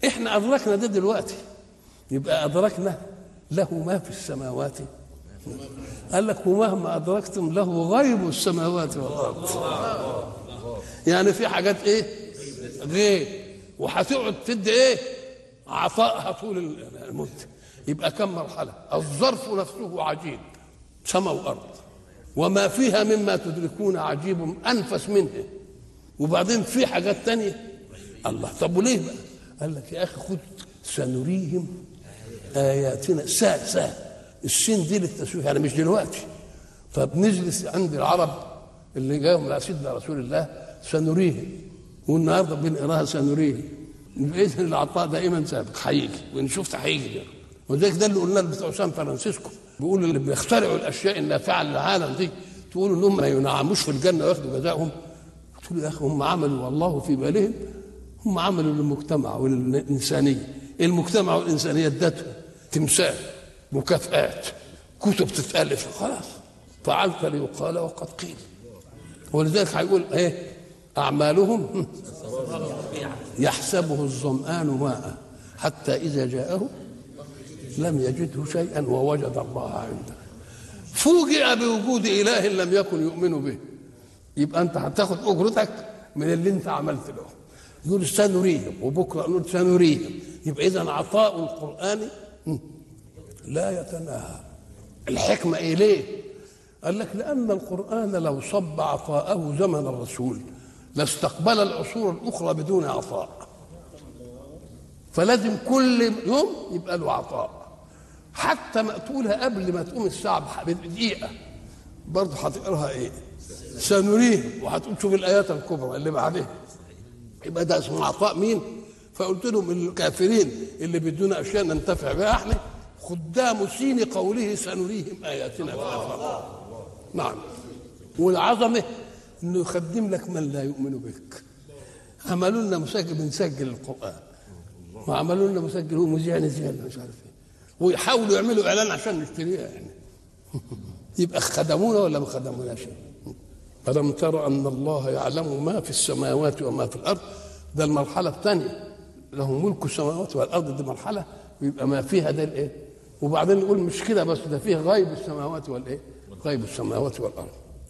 احنا ادركنا ده دلوقتي يبقى ادركنا له ما في السماوات قال لك ومهما ادركتم له غيب السماوات والارض يعني في حاجات ايه غيب وهتقعد تدي ايه عطائها طول المده يبقى كم مرحله الظرف نفسه عجيب سماء وارض وما فيها مما تدركون عجيب انفس منه وبعدين في حاجات تانية الله طب وليه بقى قال لك يا اخي خد سنريهم اياتنا سا سا السين دي للتسويق يعني مش دلوقتي طب نجلس عند العرب اللي جاهم على سيدنا رسول الله سنريهم والنهارده بنقراها سنريهم باذن العطاء دائما سابق هيجي وان شفت هيجي وذلك ده اللي قلنا بتوع سان فرانسيسكو بيقولوا اللي بيخترعوا الاشياء النافعه للعالم دي تقولوا انهم ما ينعموش في الجنه وياخدوا جزاءهم قلت له يا اخي هم عملوا والله في بالهم هم عملوا للمجتمع وللانسانيه المجتمع والانسانيه ادتهم تمثال مكافآت كتب تتالف خلاص فعلت ليقال وقد قيل ولذلك هيقول ايه اعمالهم يحسبه الظمآن ماء حتى اذا جاءه لم يجده شيئا ووجد الله عنده فوجئ بوجود اله لم يكن يؤمن به يبقى انت هتاخد اجرتك من اللي انت عملت له يقول سنريهم وبكره نقول سنريهم يبقى اذا عطاء القران لا يتناهى الحكمه ايه ليه قال لك لان القران لو صب عطاءه زمن الرسول لاستقبل العصور الاخرى بدون عطاء فلازم كل يوم يبقى له عطاء حتى مقتولها قبل ما تقوم الساعه بدقيقه برضه هتقراها ايه سنريه وهتقول شوف الايات الكبرى اللي بعدها يبقى ده اسمه عطاء مين فقلت لهم الكافرين اللي بدون اشياء ننتفع بها احنا خدام سين قوله سنريهم اياتنا في الافاق نعم والعظمه انه يخدم لك من لا يؤمن بك عملوا لنا مسجل بنسجل القران وعملوا لنا مسجل هو مذيع نذيع مش عارف ايه ويحاولوا يعملوا اعلان عشان نشتريها يعني يبقى خدمونا ولا ما خدموناش ألم تر أن الله يعلم ما في السماوات وما في الأرض ده المرحلة الثانية له ملك السماوات والأرض دي مرحلة ويبقى ما فيها ده الإيه وبعدين نقول مش كده بس ده فيه غيب السماوات والإيه غيب السماوات والأرض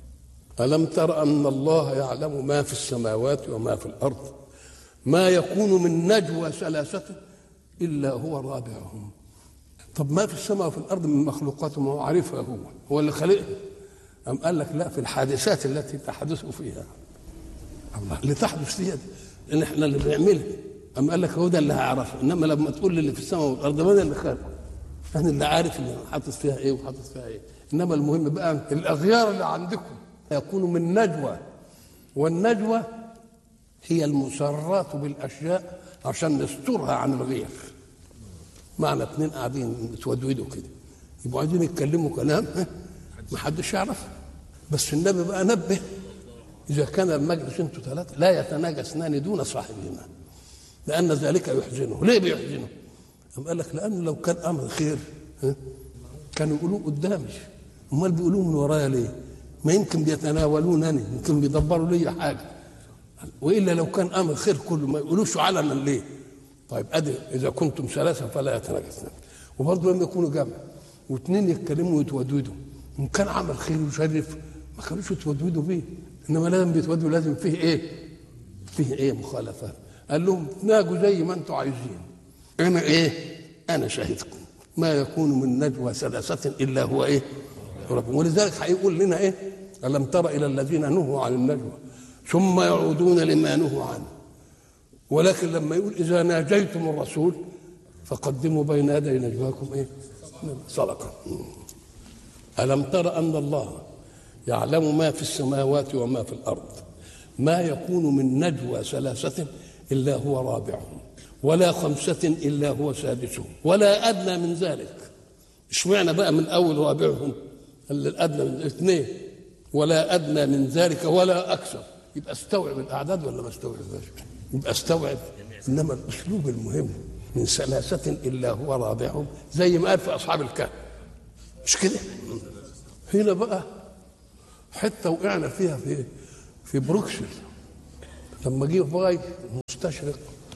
ألم تر أن الله يعلم ما في السماوات وما في الأرض ما يكون من نجوى ثلاثة إلا هو رابعهم طب ما في السماء وفي الأرض من مخلوقات ما هو عارفها هو هو اللي خلقها أم قال لك لا في الحادثات التي تحدث فيها الله اللي تحدث فيها دي لأن احنا اللي بنعملها أم قال لك هو ده اللي هيعرفه إنما لما تقول لي اللي في السماء والأرض ما أنا اللي خالقه أنا اللي عارف اللي حاطط فيها إيه وحاطط فيها إيه إنما المهم بقى الأغيار اللي عندكم يكون من نجوى والنجوى هي المسرات بالاشياء عشان نسترها عن الغير معنى اتنين قاعدين يتودودوا كده يبقوا عايزين يتكلموا كلام ما حدش يعرف بس النبي بقى نبه اذا كان المجلس انتوا ثلاثه لا يتناجى اثنان دون صاحبهما لان ذلك يحزنه ليه بيحزنه؟ أم قال لك لانه لو كان امر خير كانوا يقولوه قدامي امال بيقولوه من ورايا ليه؟ ما يمكن بيتناولونني يمكن بيدبروا لي حاجه والا لو كان امر خير كله ما يقولوش علنا ليه؟ طيب ادي اذا كنتم ثلاثه فلا يتناجى اثنان وبرضه لما يكونوا جمع واثنين يتكلموا ويتودودوا ان كان عمل خير ويشرف ما كانوش يتودودوا بيه انما لازم بيتودوا لازم فيه ايه؟ فيه ايه مخالفات قال لهم تناجوا زي ما انتم عايزين انا ايه؟ انا شاهدكم ما يكون من نجوى ثلاثه الا هو ايه؟ رب ولذلك هيقول لنا ايه؟ الم تر الى الذين نهوا عن النجوى ثم يعودون لما نهوا عنه ولكن لما يقول اذا ناجيتم الرسول فقدموا بين يدي نجواكم ايه؟ صدقه الم تر ان الله يعلم ما في السماوات وما في الارض ما يكون من نجوى ثلاثه الا هو رابعهم ولا خمسه الا هو سادسهم ولا ادنى من ذلك اشمعنى بقى من اول رابعهم الادنى من اثنين ولا ادنى من ذلك ولا اكثر يبقى استوعب الاعداد ولا ما استوعبهاش يبقى استوعب انما الاسلوب المهم من ثلاثه الا هو رابعهم زي ما قال في اصحاب الكهف مش كده هنا بقى حته وقعنا فيها في في بروكسل لما جه فاي مستشرق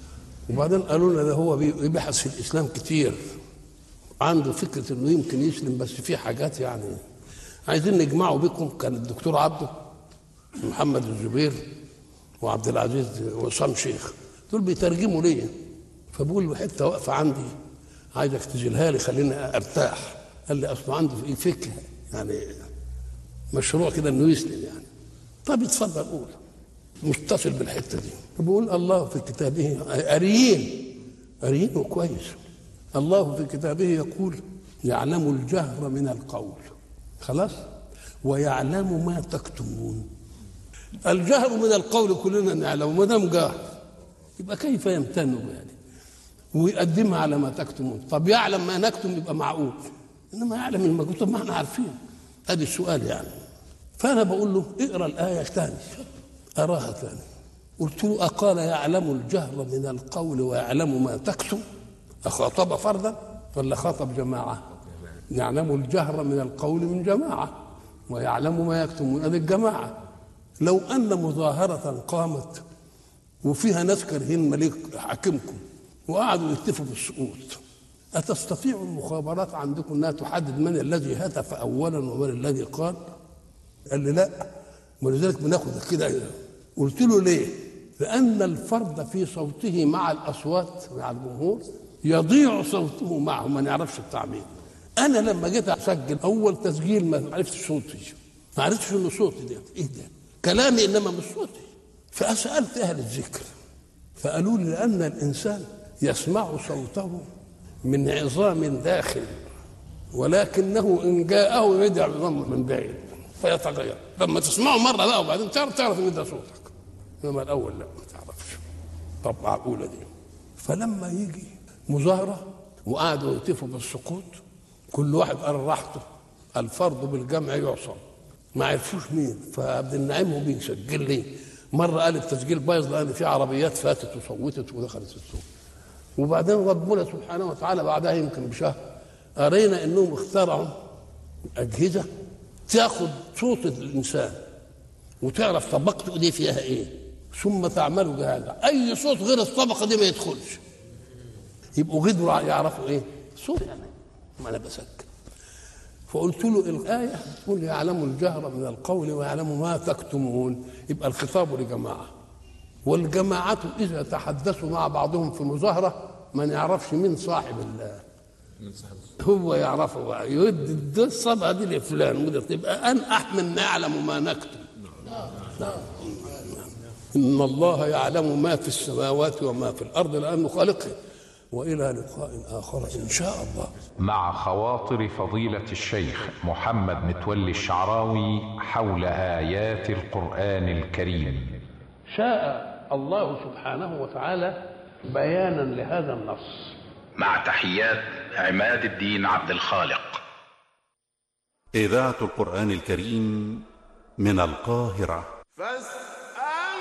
وبعدين قالوا لنا ده هو بيبحث في الاسلام كتير عنده فكره انه يمكن يسلم بس في حاجات يعني عايزين نجمعه بكم كان الدكتور عبده محمد الزبير وعبد العزيز وسام شيخ دول بيترجموا ليا فبقول له حته واقفه عندي عايزك تجيلها لي خليني ارتاح قال لي اصله عنده في فكره يعني مشروع كده انه يسلم يعني طب اتفضل قول متصل بالحته دي بقول الله في كتابه قاريين قاريين وكويس الله في كتابه يقول يعلم الجهر من القول خلاص ويعلم ما تكتمون الجهر من القول كلنا نعلم ما دام جاهر يبقى كيف يمتن يعني ويقدمها على ما تكتمون طب يعلم ما نكتم يبقى معقول انما يعلم المكتوب طب ما احنا عارفين ادي السؤال يعني فانا بقول له اقرا الايه ثاني اراها ثاني قلت له اقال يعلم الجهر من القول ويعلم ما تكتم اخاطب فردا ولا خاطب جماعه يعلم الجهر من القول من جماعه ويعلم ما يكتم هذه الجماعه لو ان مظاهره قامت وفيها ناس كارهين مليك حاكمكم وقعدوا يتفقوا بالسقوط أتستطيع المخابرات عندكم أنها تحدد من الذي هتف أولا ومن الذي قال؟ قال لي لا ولذلك بناخد كده قلت له ليه؟ لأن الفرد في صوته مع الأصوات مع الجمهور يضيع صوته معه ما نعرفش التعبير أنا لما جيت أسجل أول تسجيل ما عرفتش صوتي ما عرفتش إنه صوتي ده إيه ده؟ كلامي إنما مش صوتي فسألت أهل الذكر فقالوا لي لأن الإنسان يسمع صوته من عظام داخل ولكنه ان جاءه يدع عظام من بعيد فيتغير لما تسمعه مره بقى وبعدين تعرف تعرف ان ده صوتك انما الاول لا ما تعرفش طب معقوله دي فلما يجي مظاهره وقعدوا يهتفوا بالسقوط كل واحد قال راحته الفرض بالجمع يعصم ما عرفوش مين فعبد النعيم هو بيسجل لي مره قال التسجيل بايظ لان في عربيات فاتت وصوتت ودخلت السوق وبعدين ربنا سبحانه وتعالى بعدها يمكن بشهر قرينا انهم اخترعوا اجهزه تاخذ صوت الانسان وتعرف طبقته دي فيها ايه ثم تعملوا بهذا اي صوت غير الطبقه دي ما يدخلش يبقوا قدروا يعرفوا ايه صوت يعني ما انا بسكت فقلت له الآية تقول يعلم الجهر من القول ويعلم ما تكتمون يبقى الخطاب لجماعة والجماعة إذا تحدثوا مع بعضهم في مظاهرة ما نعرفش مين صاحب الله هو يعرفه بقى يد الصبغة دي لفلان وده تبقى أن أحمل نعلم ما نكتب نعم إن الله يعلم ما في السماوات وما في الأرض لأنه خالقه والى لقاء اخر ان شاء الله مع خواطر فضيله الشيخ محمد متولي الشعراوي حول ايات القران الكريم شاء الله سبحانه وتعالى بيانا لهذا النص مع تحيات عماد الدين عبد الخالق اذاعه القران الكريم من القاهره